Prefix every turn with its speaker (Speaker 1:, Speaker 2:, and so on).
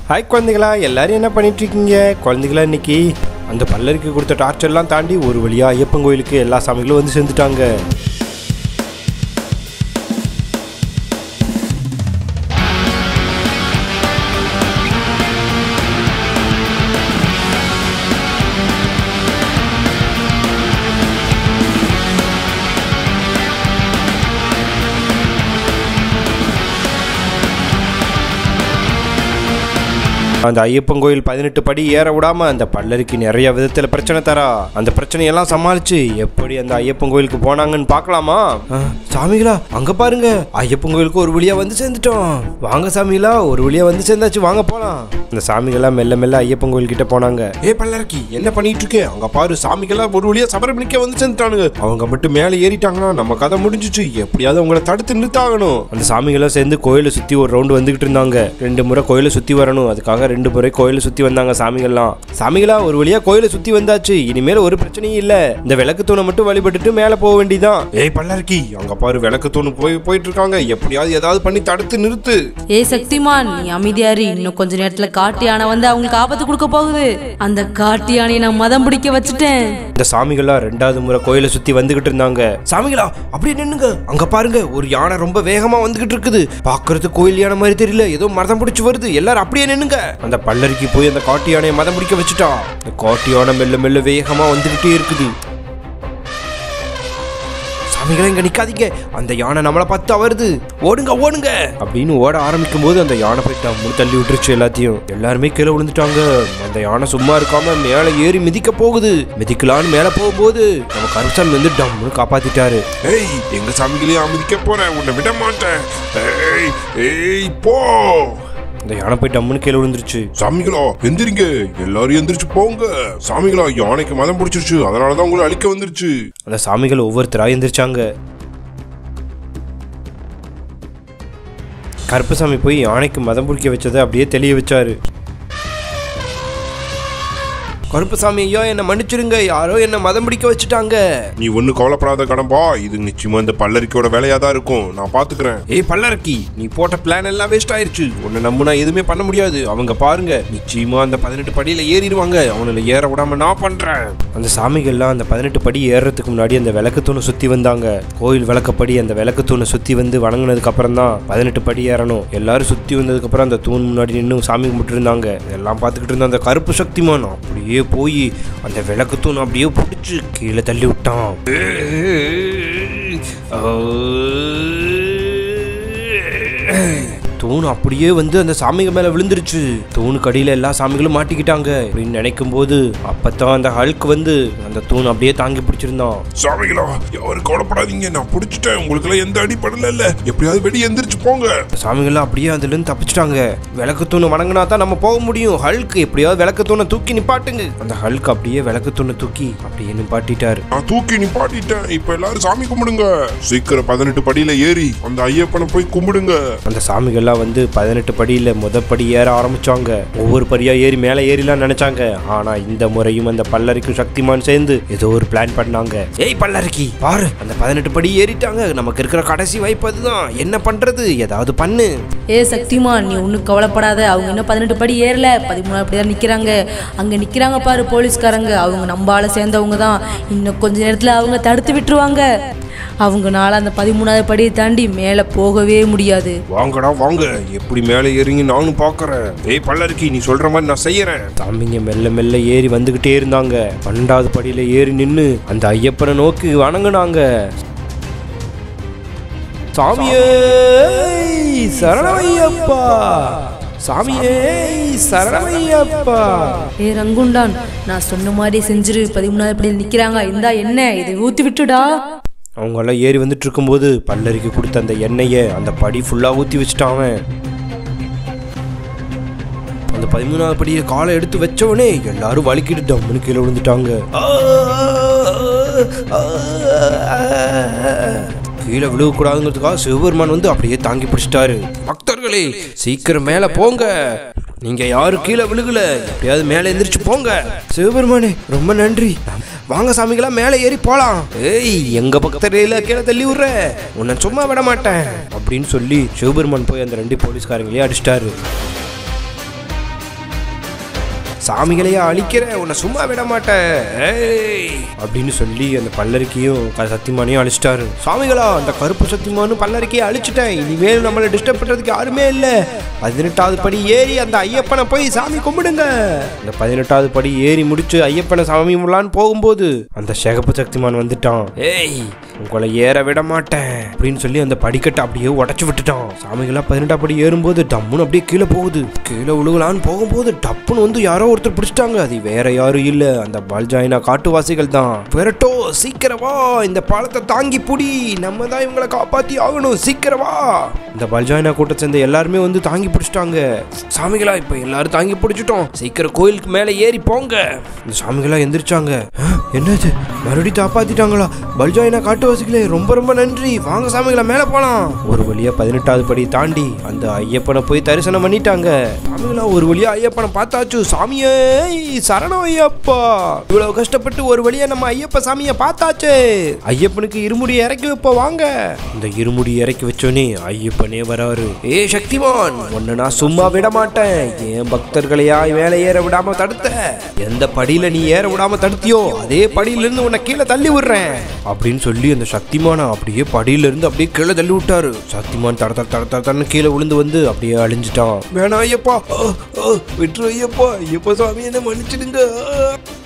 Speaker 1: Hi குழந்தைகளா எல்லாரும் என்ன பண்ணிட்டு இருக்கீங்க குழந்தைகளா இன்னைக்கு அந்த பல்லருக்கு கொடுத்த டார்ச்சர்லாம் தாண்டி ஒரு வழியா ஐயப்பன் கோயிலுக்கு எல்லா சாமிகளும் வந்து சேர்ந்துட்டாங்க அந்த ஐயப்பன் கோயில் பதினெட்டு படி ஏற விடாம அந்த பல்லருக்கு நிறைய விதத்துல பிரச்சனை தரா அந்த பிரச்சனையெல்லாம் சமாளிச்சு எப்படி அந்த ஐயப்பன் கோயிலுக்கு போனாங்கன்னு பார்க்கலாமா ஆ, சாமிகளா அங்க பாருங்க ஐயப்பன் கோயிலுக்கு ஒரு வழியா வந்து சேர்ந்துட்டோம் வாங்க சாமிகளா ஒரு வழியா வந்து சேர்ந்தாச்சு வாங்க போலாம் அந்த சாமிகளா மெல்ல மெல்ல ஐயப்பன் கோயில் கிட்ட போனாங்க ஏ பல்லருக்கு என்ன பண்ணிட்டு இருக்கே அங்க பாரு சாமிகளா ஒரு வழியா சபரமணிக்க வந்து சேர்ந்துட்டானுங்க அவங்க மட்டும் மேலே ஏறிட்டாங்கன்னா நம்ம கதை முடிஞ்சிச்சு எப்படியாவது அவங்கள தடுத்து நிறுத்தாகணும் அந்த சாமிகளா சேர்ந்து கோயிலை சுத்தி ஒரு ரவுண்டு வந்துகிட்டு இருந்தாங்க ரெண்டு முறை கோயிலை சுத்தி வரணும் அதுக்காக ரெண்டு முறை கோயிலை சுத்தி வந்தாங்க சாமிகள்லாம் சாமிகளா ஒரு வழியா கோயிலை சுத்தி வந்தாச்சு இனிமேல் ஒரு பிரச்சனையும் இல்ல இந்த விளக்கு தூணை மட்டும் வழிபட்டுட்டு மேல போக வேண்டியதான் ஏய் பல்லர்க்கி அங்க பாரு விளக்கு தூணு போய் போயிட்டு இருக்காங்க எப்படியாவது ஏதாவது பண்ணி தடுத்து நிறுத்து
Speaker 2: ஏய் சக்திமான் நீ அமைதியாரு இன்னும் கொஞ்ச நேரத்துல காட்டு யானை வந்து அவங்களுக்கு ஆபத்து கொடுக்க போகுது அந்த காட்டு யானையை நான் மதம் பிடிக்க வச்சுட்டேன்
Speaker 1: இந்த சாமிகளா ரெண்டாவது முறை கோயிலை சுத்தி வந்துகிட்டு இருந்தாங்க சாமிகளா அப்படியே நின்னுங்க அங்க பாருங்க ஒரு யானை ரொம்ப வேகமா வந்துகிட்டு இருக்குது பாக்குறது கோயில் யானை மாதிரி தெரியல ஏதோ மதம் பிடிச்சு வருது எல்லாரும் அப்படியே நின்னுங்க அந்த பல்லருக்கு போய் அந்த காட்டு யானையை மதம் பிடிக்க வச்சுட்டா இந்த காட்டு யானை மெல்ல மெல்ல வேகமா வந்துகிட்டே இருக்குது சாமிகளா இங்க நிக்காதீங்க அந்த யானை நம்மளை பார்த்தா வருது ஓடுங்க ஓடுங்க அப்படின்னு ஓட ஆரம்பிக்கும் போது அந்த யானை போய் டம்முன்னு தள்ளி விட்டுருச்சு எல்லாத்தையும் எல்லாருமே கீழே விழுந்துட்டாங்க அந்த யானை சும்மா இருக்காம மேலே ஏறி மிதிக்க போகுது மிதிக்கலான்னு மேலே போகும்போது நம்ம கருப்சாமி வந்து டம்முன்னு காப்பாத்திட்டாரு
Speaker 3: ஏய் எங்க சாமிகளையும் அமைதிக்க போறேன் உன்னை விட மாட்டேன் ஏய் ஏய் போ
Speaker 1: அந்த யானை போய் டம்முன்னு கீழே விழுந்துருச்சு
Speaker 3: சாமிகளா எந்திரிங்க எல்லாரும் எந்திரிச்சு போங்க சாமிகளா யானைக்கு மதம் பிடிச்சிருச்சு அதனாலதான் உங்களை அழிக்க வந்துருச்சு
Speaker 1: அந்த சாமிகள் ஒவ்வொருத்தரா எந்திரிச்சாங்க கருப்பசாமி போய் யானைக்கு மதம் பிடிக்க வச்சதை அப்படியே தெளிய வச்சாரு கருப்பசாமி ஐயா என்னை மன்னிச்சிருங்க யாரோ என்னை மதம் பிடிக்க வச்சுட்டாங்க
Speaker 3: நீ ஒண்ணு கவலைப்படாத கடம்பா இது நிச்சயமா இந்த பல்லரிக்கோட வேலையா தான் இருக்கும் நான் பாத்துக்கிறேன்
Speaker 1: ஏய் பல்லரக்கி நீ போட்ட பிளான் எல்லாம் வேஸ்ட் ஆயிருச்சு உன்னை நம்புனா எதுவுமே பண்ண முடியாது அவங்க பாருங்க நிச்சயமா அந்த பதினெட்டு படியில ஏறிடுவாங்க அவங்கள ஏற விடாம நான் பண்றேன் அந்த சாமிகள்லாம் அந்த பதினெட்டு படி ஏறுறதுக்கு முன்னாடி அந்த விளக்கு தூணை சுத்தி வந்தாங்க கோயில் விளக்கப்படி அந்த விளக்கு தூணை சுத்தி வந்து வணங்கினதுக்கு அப்புறம் தான் பதினெட்டு படி ஏறணும் எல்லாரும் சுத்தி வந்ததுக்கு அப்புறம் அந்த தூண் முன்னாடி நின்று சாமி கும்பிட்டு இருந்தாங்க இதெல்லாம் பார்த்துக்கிட்டு இருந்த அந்த கருப்பு சக்திமான் அப்படியே போய் அந்த விளக்கு தூண் அப்படியே பிடிச்சி கீழே தள்ளி விட்டான் தூண் அப்படியே வந்து அந்த சாமிங்க மேல விழுந்துருச்சு தூணுக்கு அடியில எல்லா சாமிகளும் மாட்டிக்கிட்டாங்க அப்படின்னு நினைக்கும் போது அப்பதான் அந்த ஹல்க் வந்து அந்த தூண் அப்படியே தாங்கி பிடிச்சிருந்தான்
Speaker 3: சாமிகளா யாரும் கவலைப்படாதீங்க நான் பிடிச்சிட்டேன் உங்களுக்கு எல்லாம் எந்த அடி படல இல்ல எப்படியாவது வெளியே எந்திரிச்சு போங்க
Speaker 1: அந்த சாமிகள்லாம் அப்படியே அதுல இருந்து தப்பிச்சிட்டாங்க விளக்கு தூண் வணங்கினா தான் நம்ம போக முடியும் ஹல்க் எப்படியாவது விளக்கு தூணை தூக்கி நிப்பாட்டுங்க அந்த ஹல்க் அப்படியே விளக்கு தூணை தூக்கி அப்படியே நிப்பாட்டிட்டாரு
Speaker 3: நான் தூக்கி நிப்பாட்டிட்டேன் இப்ப எல்லாரும் சாமி கும்பிடுங்க சீக்கிரம் பதினெட்டு படியில ஏறி அந்த ஐயப்பனை போய் கும்பிடுங்க
Speaker 1: அந்த சாமிகள்லாம் வந்து பதினெட்டு படியில் முத படி ஏற ஆரம்பிச்சாங்க ஒவ்வொரு படியா ஏறி மேலே ஏறிலாம் நினைச்சாங்க ஆனா இந்த முறையும் அந்த பல்லரிக்கும் சக்திமான் சேர்ந்து ஏதோ ஒரு பிளான் பண்ணாங்க ஏய் பல்லரிக்கி பாரு அந்த பதினெட்டு படி ஏறிட்டாங்க நமக்கு இருக்கிற கடைசி வாய்ப்பு அதுதான் என்ன பண்றது ஏதாவது பண்ணு
Speaker 2: ஏ சக்திமான் நீ ஒன்றும் கவலைப்படாத அவங்க இன்னும் பதினெட்டு படி ஏறல பதிமூணு படி தான் நிற்கிறாங்க அங்கே நிற்கிறாங்க பாரு போலீஸ்காரங்க அவங்க நம்ம ஆளை சேர்ந்தவங்க தான் இன்னும் கொஞ்ச நேரத்தில் அவங்க தடுத்து விட்டுருவாங்க அவங்கனால அந்த பதிமூணாவது படியை தாண்டி மேலே போகவே முடியாது
Speaker 3: வாங்கடா வாங்க எப்படி மேலே ஏறிங்க நானும் பாக்குறேன் ஏய் பல்லருக்கு நீ சொல்ற மாதிரி நான் செய்யறேன்
Speaker 1: சாமிங்க மெல்ல மெல்ல ஏறி வந்துகிட்டே இருந்தாங்க பன்னெண்டாவது படியில ஏறி நின்னு அந்த ஐயப்பனை நோக்கி வணங்குனாங்க சாமியே சரணமையப்பா சாமியே சரணமையப்பா
Speaker 2: ஏ ரங்குண்டான் நான் சொன்ன மாதிரி செஞ்சிரு பதிமூணாவது படியில் நிற்கிறாங்க இந்தா என்ன இதை ஊற்றி விட்டுடா
Speaker 1: அவங்க எல்லாம் ஏறி வந்துட்டு இருக்கும்போது பல்லரிக்கு கொடுத்த அந்த எண்ணெயை அந்த படி ஃபுல்லா ஊத்தி வச்சுட்டான் அவன் அந்த பதிமூணாவது படியை காலை எடுத்து வச்சவனே எல்லாரும் வலிக்கிட்டு டம்முன்னு கீழே விழுந்துட்டாங்க கீழே விழுகக்கூடாதுங்கிறதுக்காக சிவபெருமான் வந்து அப்படியே தாங்கி பிடிச்சிட்டாரு பக்தர்களே சீக்கிரம் மேல போங்க நீங்க யாரும் கீழே விழுகல எப்படியாவது மேலே எந்திரிச்சு போங்க சிவபெருமானே ரொம்ப நன்றி வாங்க சாமிகளா மேலே ஏறி போலாம் ஏய் எங்க பக்கத்துல கீழே தள்ளி விடுற உன்னை சும்மா விட மாட்டேன் அப்படின்னு சொல்லி சிவபெருமான் போய் அந்த ரெண்டு போலீஸ்காரங்களையும் அடிச்சிட்டாரு சாமிகளையே அழிக்கிற உன்னை சும்மா விட மாட்டேன் ஏய் அப்படின்னு சொல்லி அந்த பல்லரிக்கையும் க- சத்தியமானையும் அழிச்சிட்டாரு சாமிகளா அந்த கருப்பு சத்தியமானும் பல்லரிக்கையை அழிச்சிட்டேன் இனிமேல் நம்மளை டிஸ்டர்ப் பண்றதுக்கு யாருமே இல்லை பதினெட்டாவது படி ஏறி அந்த ஐயப்பனை போய் சாமி கும்பிடுங்க அந்த பதினெட்டாவது படி ஏறி முடிச்சு ஐயப்பனை சாமி கும்பிடலான்னு போகும்போது அந்த சிகப்பு சக்திமான் வந்துட்டான் ஏய் உங்களை ஏற விட மாட்டேன் அப்படின்னு சொல்லி அந்த படிக்கட்டை அப்படியே உடச்சு விட்டுட்டான் சாமிகளா பதினெட்டாம் படி ஏறும்போது டம்முன்னு அப்படியே கீழே போகுது கீழே விழுகலான்னு போகும்போது டப்புன்னு வந்து யாரோ ஒருத்தர் பிடிச்சிட்டாங்க அது வேற யாரும் இல்ல அந்த பால்ஜாயினா காட்டுவாசிகள் தான் விரட்டோ சீக்கிரம் வா இந்த பாலத்தை தாங்கி புடி நம்ம தான் இவங்களை காப்பாத்தி ஆகணும் சீக்கிரம் வா இந்த பல்ஜாயினா கூட்ட சேர்ந்த எல்லாருமே வந்து தாங்கி பிடிச்சிட்டாங்க சாமிகளா இப்ப எல்லாரும் தாங்கி பிடிச்சிட்டோம் சீக்கிரம் கோயிலுக்கு மேலே ஏறி போங்க இந்த சாமிகளா எந்திரிச்சாங்க "ஆ, என்னது மறுபடியும் காப்பாத்திட்டாங்களா பல்ஜாயினா காட்டுவாசிகளே ரொம்ப ரொம்ப நன்றி வாங்க சாமிகளா மேலே போலாம் ஒரு வழியா பதினெட்டாவது படி தாண்டி அந்த ஐயப்பனை போய் தரிசனம் பண்ணிட்டாங்க சாமிகளா ஒரு வழியா ஐயப்பனை பார்த்தாச்சு சாமியே சரணம் ஐயப்பா இவ்வளவு கஷ்டப்பட்டு ஒரு வழியா நம்ம ஐயப்ப சாமியை பார்த்தாச்சு ஐயப்பனுக்கு இருமுடி இறக்கி வைப்போம் வாங்க இந்த இருமுடி இறக்கி வச்சோனே ஐயப்பனே வராரு ஏ சக்திமான் உன்னை நான் சும்மா விட மாட்டேன் என் பக்தர்களையா மேலே ஏற விடாம தடுத்த எந்த படியில நீ ஏற விடாம தடுத்தியோ அதே படியில இருந்து உன்னை கீழே தள்ளி விடுறேன் அப்படின்னு சொல்லி அந்த சக்திமானை அப்படியே படியில இருந்து அப்படியே கீழே தள்ளி விட்டாரு சக்திமான் தட தட தட தடன்னு கீழே விழுந்து வந்து அப்படியே அழிஞ்சிட்டான் வேணாம் ஐயப்பா ஆ, ஆ, விட்டுரு ஐயப்பா ஐயப்பா சாமி என்ன மன்னிச்சிடுங்க ஆ.